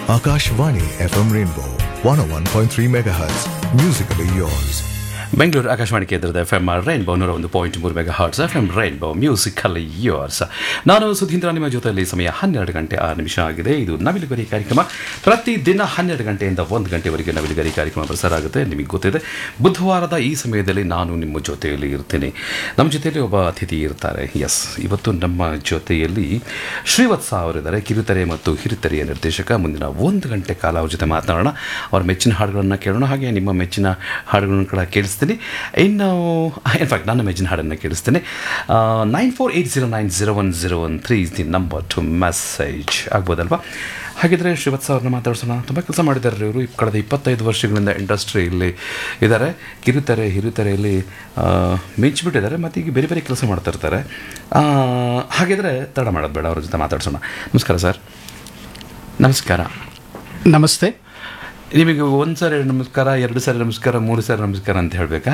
Akashvani FM Rainbow 101.3 MHz. Musically yours. Bengaluru Akashvani ಕೇಂದ್ರದ F M rainbow ನೂರ ಒಂದು ಪಾಯಿಂಟ್ ಮೂರು megahertz F M rainbow musical years ನಾನು ಸುಧೀಂದ್ರ ನಿಮ್ಮ ಜೊತೆಯಲ್ಲಿ ಸಮಯ ಹನ್ನೆರಡು ಗಂಟೆ ಆರು ನಿಮಿಷ ಆಗಿದೆ ಇದು ನವಿಲುಗರಿ ಕಾರ್ಯಕ್ರಮ ಪ್ರತಿದಿನ ಹನ್ನೆರಡು ಗಂಟೆಯಿಂದ ಒಂದು ಗಂಟೆವರೆಗೆ ನವಿಲುಗರಿ ಕಾರ್ಯಕ್ರಮ ಪ್ರಸಾರ ಆಗುತ್ತೆ ನಿಮಗೆ ಗೊತ್ತಿದೆ ಬುಧವಾರದ ಈ ಸಮಯದಲ್ಲಿ ನಾನು ನಿಮ್ಮ ಜೊತೆಯಲ್ಲಿ ಇರ್ತೀನಿ ನಮ್ಮ ಜೊತೆಯಲ್ಲಿ ಒಬ್ಬ ಅತಿಥಿ ಇರ್ತಾರೆ ಎಸ್ ಇವತ್ತು ನಮ್ಮ ಜೊತೆಯಲ್ಲಿ ಶ್ರೀವತ್ಸ ಅವರಿದ್ದಾರೆ ಕಿರುತೆರೆ ಮತ್ತು ಹಿರಿತೆರೆಯ ನಿರ್ದೇಶಕ ಮುಂದಿನ ಒಂದು ಗಂಟೆ ಕಾಲ ಅವ್ರ ಜೊತೆ ಮಾತನಾಡೋಣ ಅವ್ರ ಮೆಚ್ಚಿನ ಹಾಡುಗಳನ್ನು ಕೇಳೋಣ ಹಾಗೆ ನಿಮ್ಮ ಮೆಚ್ಚಿನ ಹಾಡುಗಳನ್ನು ಕೂಡ ಕೇಳಿಸ್ತೀನಿ ಇನ್ನು ಇನ್ಫ್ಯಾಕ್ಟ್ ನನ್ನ ಮೆಚ್ಚಿನ ಹಾಡನ್ನು ಕೇಳಿಸ್ತೀನಿ nine four eight zero nine zero one zero one three is the number to message ಆಗ್ಬೋದಲ್ವಾ ಹಾಗಿದ್ರೆ ಶ್ರೀವತ್ಸ ಅವ್ರನ್ನ ಮಾತಾಡ್ಸೋಣ ತುಂಬ ಕೆಲಸ ಮಾಡಿದ್ದಾರೆ ಇವರು ಕಳೆದ ಇಪ್ಪತ್ತೈದು ವರ್ಷಗಳಿಂದ ಇಂಡಸ್ಟ್ರಿಯಲ್ಲಿ ಇದ್ದಾರೆ ಕಿರುತೆರೆ ಹಿರಿತೆರೆಯಲ್ಲಿ ಆ, ಮಿಂಚಿಬಿಟ್ಟಿದ್ದಾರೆ ಮತ್ತು ಈಗ ಬೇರೆ ಬೇರೆ ಕೆಲಸ ಮಾಡ್ತಾ ಇರ್ತಾರೆ ಆ, ಹಾಗಿದ್ರೆ ತಡ ಮಾಡೋದು ಬೇಡ ಅವ್ರ ಜೊತೆ ಮಾತಾಡ್ಸೋಣ ನಮಸ್ಕಾರ ಸರ್ ನಮಸ್ಕಾರ ನಮಸ್ತೆ ನಿಮಗೆ ಒಂದು ಸಾರಿ ನಮಸ್ಕಾರ ಎರಡು ಸಾರಿ ನಮಸ್ಕಾರ ಮೂರು ಸಾರಿ ನಮಸ್ಕಾರ ಅಂತ ಹೇಳಬೇಕಾ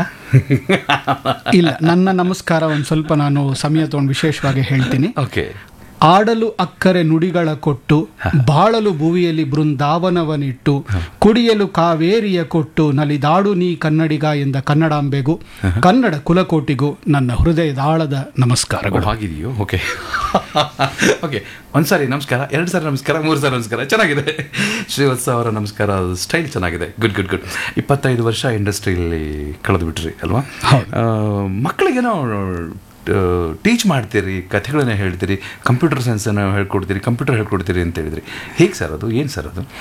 ಇಲ್ಲ ನನ್ನ ನಮಸ್ಕಾರ ಒಂದು ಸ್ವಲ್ಪ ನಾನು ಸಮಯ ತಗೊಂಡು ವಿಶೇಷವಾಗಿ ಹೇಳ್ತೀನಿ ಓಕೆ ಆಡಲು ಅಕ್ಕರೆ ನುಡಿಗಳ ಕೊಟ್ಟು ಬಾಳಲು ಭುವಿಯಲ್ಲಿ ಬೃಂದಾವನವನಿಟ್ಟು ಕುಡಿಯಲು ಕಾವೇರಿಯ ಕೊಟ್ಟು ನಲಿದಾಡು ನೀ ಕನ್ನಡಿಗ ಎಂದ ಕನ್ನಡಾಂಬೆಗೂ ಕನ್ನಡ ಕುಲಕೋಟಿಗೂ ನನ್ನ ಹೃದಯದಾಳದ ನಮಸ್ಕಾರಗಳು ಆಗಿದೆಯೋ ಓಕೆ ಓಕೆ ಒಂದು ಸಾರಿ ನಮಸ್ಕಾರ ಎರಡು ಸಾರಿ ನಮಸ್ಕಾರ ಮೂರು ಸಾರಿ ನಮಸ್ಕಾರ ಚೆನ್ನಾಗಿದೆ ಶ್ರೀವತ್ಸ ಅವರ ನಮಸ್ಕಾರ ಸ್ಟೈಲ್ ಚೆನ್ನಾಗಿದೆ ಗುಡ್ ಗುಡ್ ಗುಡ್ ಇಪ್ಪತ್ತೈದು ವರ್ಷ ಇಂಡಸ್ಟ್ರಿಯಲ್ಲಿ ಕಳೆದು ಬಿಟ್ರಿ ಅಲ್ವಾ ಆ, ಮಕ್ಕಳಿಗೇನೋ ಟೀಚ್ ಮಾಡ್ತೀರಿ ಕಥೆಗಳನ್ನ ಹೇಳ್ತೀರಿ ಕಂಪ್ಯೂಟರ್ ಸೈನ್ಸನ್ನು ಹೇಳ್ಕೊಡ್ತೀರಿ ಕಂಪ್ಯೂಟರ್ ಹೇಳ್ಕೊಡ್ತೀರಿ ಅಂತ ಹೇಳಿದ್ರಿ ಹೇಗೆ ಸರ್ ಅದು ಏನು ಸರ್ ಅದು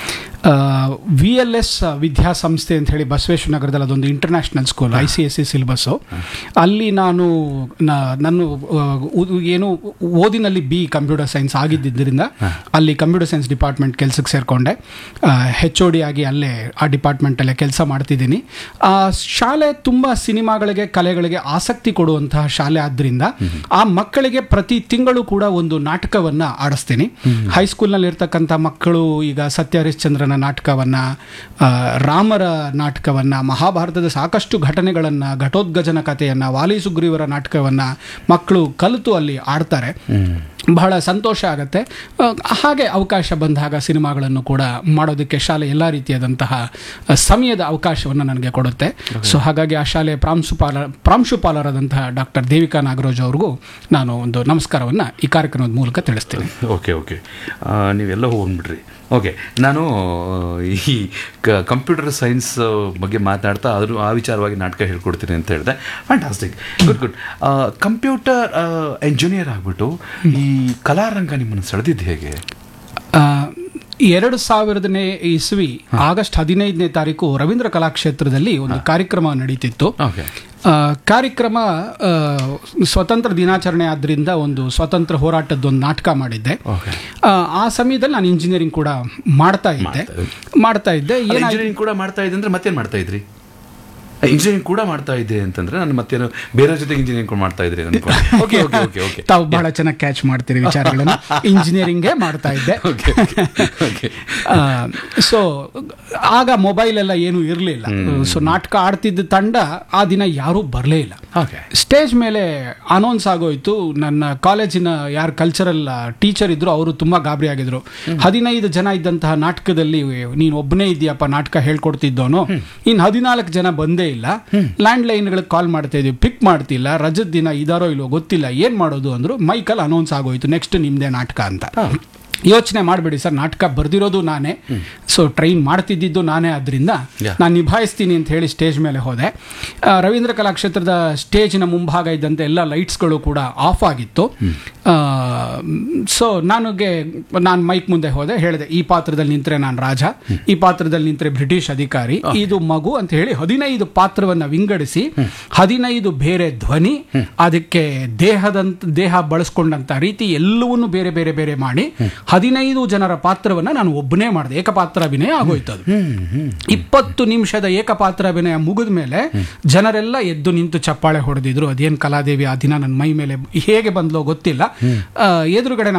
ವಿ ಎಲ್ ಎಸ್ ವಿದ್ಯಾಸಂಸ್ಥೆ ಅಂತ ಹೇಳಿ ಬಸವೇಶ್ವರ ನಗರದಲ್ಲಿ ಅದೊಂದು international school I C S C syllabus ಅಲ್ಲಿ ನಾನು ನ- ನನ್ನ ಆ, ಉ- ಏನು ಓದಿನಲ್ಲಿ ಬಿ ಕಂಪ್ಯೂಟರ್ ಸೈನ್ಸ್ ಆಗಿದ್ದರಿಂದ ಅಲ್ಲಿ ಕಂಪ್ಯೂಟರ್ ಸೈನ್ಸ್ ಡಿಪಾರ್ಟ್ಮೆಂಟ್ ಕೆಲಸಕ್ಕೆ ಸೇರಿಕೊಂಡೆ ಹೆಚ್ ಒ ಡಿ ಆಗಿ ಅಲ್ಲೇ ಆ ಡಿಪಾರ್ಟ್ಮೆಂಟಲ್ಲೇ ಕೆಲಸ ಮಾಡ್ತಿದ್ದೀನಿ ಆ ಶಾಲೆ ತುಂಬ ಸಿನಿಮಾಗಳಿಗೆ ಕಲೆಗಳಿಗೆ ಆಸಕ್ತಿ ಕೊಡುವಂತಹ ಶಾಲೆ ಆದ್ದರಿಂದ ಆ ಮಕ್ಕಳಿಗೆ ಪ್ರತಿ ತಿಂಗಳು ಕೂಡ ಒಂದು ನಾಟಕವನ್ನ ಆಡಿಸ್ತೀನಿ ಹೈಸ್ಕೂಲ್ನಲ್ಲಿ ಇರ್ತಕ್ಕಂಥ ಮಕ್ಕಳು ಈಗ ಸತ್ಯ ಹರಿಶ್ಚಂದ್ರನ ನಾಟಕವನ್ನ ಆ, ರಾಮರ ನಾಟಕವನ್ನ ಮಹಾಭಾರತದ ಸಾಕಷ್ಟು ಘಟನೆಗಳನ್ನ ಘಟೋದ್ಗಜನ ಕಥೆಯನ್ನ ವಾಲಿ ಸುಗ್ರೀವರ ನಾಟಕವನ್ನ ಮಕ್ಕಳು ಕಲಿತು ಅಲ್ಲಿ ಆಡ್ತಾರೆ ಬಹಳ ಸಂತೋಷ ಆಗುತ್ತೆ ಆ, ಹಾಗೆ ಅವಕಾಶ ಬಂದಾಗ ಸಿನಿಮಾಗಳನ್ನು ಕೂಡ ಮಾಡೋದಕ್ಕೆ ಶಾಲೆ ಎಲ್ಲ ರೀತಿಯಾದಂತಹ ಆ, ಸಮಯದ ಅವಕಾಶವನ್ನು ನನಗೆ ಕೊಡುತ್ತೆ ಸೊ ಹಾಗಾಗಿ ಆ ಶಾಲೆಯ ಪ್ರಾಂಶುಪಾಲ ಪ್ರಾಂಶುಪಾಲರಾದಂತಹ ಡಾಕ್ಟರ್ ದೇವಿಕಾ ನಾಗರಾಜ್ ಅವ್ರಿಗೂ ನಾನು ಒಂದು ನಮಸ್ಕಾರವನ್ನು ಈ ಕಾರ್ಯಕ್ರಮದ ಮೂಲಕ ತಿಳಿಸ್ತೀನಿ ಓಕೆ ಓಕೆ ನೀವೆಲ್ಲ ಹೋಗ್ಬಿಡ್ರಿ ಓಕೆ ನಾನು ಈ ಕಂಪ್ಯೂಟರ್ ಸೈನ್ಸ್ ಬಗ್ಗೆ ಮಾತನಾಡ್ತಾ ಅದ್ರ ಆ ವಿಚಾರವಾಗಿ ನಾಟಕ ಹೇಳ್ಕೊಡ್ತೀನಿ ಅಂತ ಹೇಳಿದೆ fantastic good good computer engineer ಆಗಿಬಿಟ್ಟು ಈ ಕಲಾರಂಗ ನಿಮ್ಮನ್ನು ಸೆಳೆದಿದ್ದು ಹೇಗೆ ಆ, ಎರಡು ಸಾವಿರದನೇ ಇಸ್ವಿ ಆಗಸ್ಟ್ ಹದಿನೈದನೇ ತಾರೀಕು ರವೀಂದ್ರ ಕಲಾಕ್ಷೇತ್ರದಲ್ಲಿ ಒಂದು ಕಾರ್ಯಕ್ರಮ ನಡೀತಿತ್ತು ಓಕೆ ಆ, ಕಾರ್ಯಕ್ರಮ ಆ, ಸ್ವತಂತ್ರ ದಿನಾಚರಣೆ ಆದ್ರಿಂದ ಒಂದು ಸ್ವತಂತ್ರ ಹೋರಾಟದ ಒಂದು ನಾಟಕ ಮಾಡಿದ್ದೆ ಓಕೆ ಆ, ಆ ಸಮಯದಲ್ಲಿ ನಾನು ಇಂಜಿನಿಯರಿಂಗ್ ಕೂಡ ಮಾಡ್ತಾ ಇದ್ದೆ ಮಾಡ್ತಾ ಇದ್ದೆ ಏನಾಯ್ತು ಇಂಜಿನಿಯರಿಂಗ್ ಕೂಡ ಮಾಡ್ತಾ ಇದ್ದೆ ಅಂದ್ರೆ ಮತ್ತೇನು ಮಾಡ್ತಾ ಇದ್ರಿ ಇಂಜಿನಿಯರಿಂಗ್ ಕೂಡ ಮಾಡ್ತಾ ಇದ್ದೆ ಅಂತಂದ್ರೆ ನಾನು ಮತ್ತೇನು ಬೇರೆ ಜೊತೆ ಇಂಜಿನಿಯರಿಂಗ್ ಕೂಡ ಮಾಡ್ತಾ ಇದ್ರಿ ಓಕೆ ಓಕೆ ಓಕೆ ಓಕೆ ತಾವು ಬಹಳ ಚೆನ್ನಾಗಿ ಕ್ಯಾಚ್ ಮಾಡ್ತೀರಿ ವಿಚಾರಗಳನ್ನು ಇಂಜಿನಿಯರಿಂಗೇ ಮಾಡ್ತಾ ಇದ್ದೆ ಓಕೆ ಓಕೆ ಸೊ ಆಗ ಮೊಬೈಲ್ ಎಲ್ಲ ಏನೂ ಇರಲಿಲ್ಲ ಸೊ ನಾಟಕ ಆಡ್ತಿದ್ದ ತಂಡ ಆ ದಿನ ಯಾರೂ ಬರಲೇ ಇಲ್ಲ ಓಕೆ ಸ್ಟೇಜ್ ಮೇಲೆ ಅನೌನ್ಸ್ ಆಗೋಯ್ತು ನನ್ನ ಕಾಲೇಜಿನ ಯಾರು ಕಲ್ಚರಲ್ ಟೀಚರ್ ಇದ್ರು ಅವರು ತುಂಬಾ ಗಾಬರಿ ಆಗಿದ್ರು ಹದಿನೈದು ಜನ ಇದ್ದಂತಹ ನಾಟಕದಲ್ಲಿ ನೀನು ಒಬ್ಬನೇ ಇದೆಯಪ್ಪ ನಾಟಕ ಹೇಳ್ಕೊಡ್ತಿದ್ದವನು ಇನ್ನು ಹದಿನಾಲ್ಕು ಜನ ಬಂದೇ ಇಲ್ಲ ಲ್ಯಾಂಡ್ ಲೈನ್ಗಳಿಗೆ ಕಾಲ್ ಮಾಡ್ತಾ ಇದೀವಿ ಪಿಕ್ ಮಾಡ್ತಿಲ್ಲ ರಜದ ದಿನ ಇದಾರೋ ಇಲ್ವೋ ಗೊತ್ತಿಲ್ಲ ಏನ್ ಮಾಡೋದು ಅಂದ್ರು ಮೈಕಲ್ ಅನೌನ್ಸ್ ಆಗೋಯ್ತು ನೆಕ್ಸ್ಟ್ ನಿಮ್ದೇ ನಾಟಕ ಅಂತ ಯೋಚನೆ ಮಾಡಬೇಡಿ ಸರ್ ನಾಟಕ ಬರ್ದಿರೋದು ನಾನೇ ಸೊ ಟ್ರೈನ್ ಮಾಡ್ತಿದ್ದಿದ್ದು ನಾನೇ ಆದ್ರಿಂದ Yeah. ನಾನು ನಿಭಾಯಿಸ್ತೀನಿ ಅಂತ ಹೇಳಿ ಸ್ಟೇಜ್ ಮೇಲೆ ಹೋದೆ ಆ, ರವೀಂದ್ರ ಕಲಾಕ್ಷೇತ್ರದ ಸ್ಟೇಜಿನ ಮುಂಭಾಗ ಇದ್ದಂತೆ ಎಲ್ಲ ಲೈಟ್ಸ್ಗಳು ಕೂಡ ಆಫ್ ಆಗಿತ್ತು ಸೊ ನನಗೆ ನಾನು ಮೈಕ್ ಮುಂದೆ ಹೋದೆ ಹೇಳಿದೆ ಈ ಪಾತ್ರದಲ್ಲಿ ನಿಂತ್ರೆ ನಾನು ರಾಜ ಈ ಪಾತ್ರದಲ್ಲಿ ನಿಂತ್ರೆ ಬ್ರಿಟಿಷ್ ಅಧಿಕಾರಿ ಇದು ಮಗು ಅಂತ ಹೇಳಿ ಹದಿನೈದು ಪಾತ್ರವನ್ನ ವಿಂಗಡಿಸಿ ಹದಿನೈದು ಬೇರೆ ಧ್ವನಿ ಅದಕ್ಕೆ ದೇಹದಂತ ದೇಹ ಬಳಸ್ಕೊಂಡಂತ ರೀತಿ ಎಲ್ಲವನ್ನೂ ಬೇರೆ ಬೇರೆ ಬೇರೆ ಮಾಡಿ ಹದಿನೈದು ಜನರ ಪಾತ್ರವನ್ನ ನಾನು ಒಬ್ಬನೇ ಮಾಡಿದೆ ಏಕಪಾತ್ರ ಅಭಿನಯ ಆಗೋಯ್ತು ಅದು ಇಪ್ಪತ್ತು ನಿಮಿಷದ ಏಕಪಾತ್ರ ಅಭಿನಯ ಮುಗಿದ ಮೇಲೆ ಜನರೆಲ್ಲ ಎದ್ದು ನಿಂತು ಚಪ್ಪಾಳೆ ಹೊಡೆದಿದ್ರು ಅದೇನ್ ಕಲಾದೇವಿ ಆ ದಿನ ನನ್ನ ಮೈ ಮೇಲೆ ಹೇಗೆ ಬಂದ್ಲೋ ಗೊತ್ತಿಲ್ಲ ಆ, ಎದುರುಗಡೆ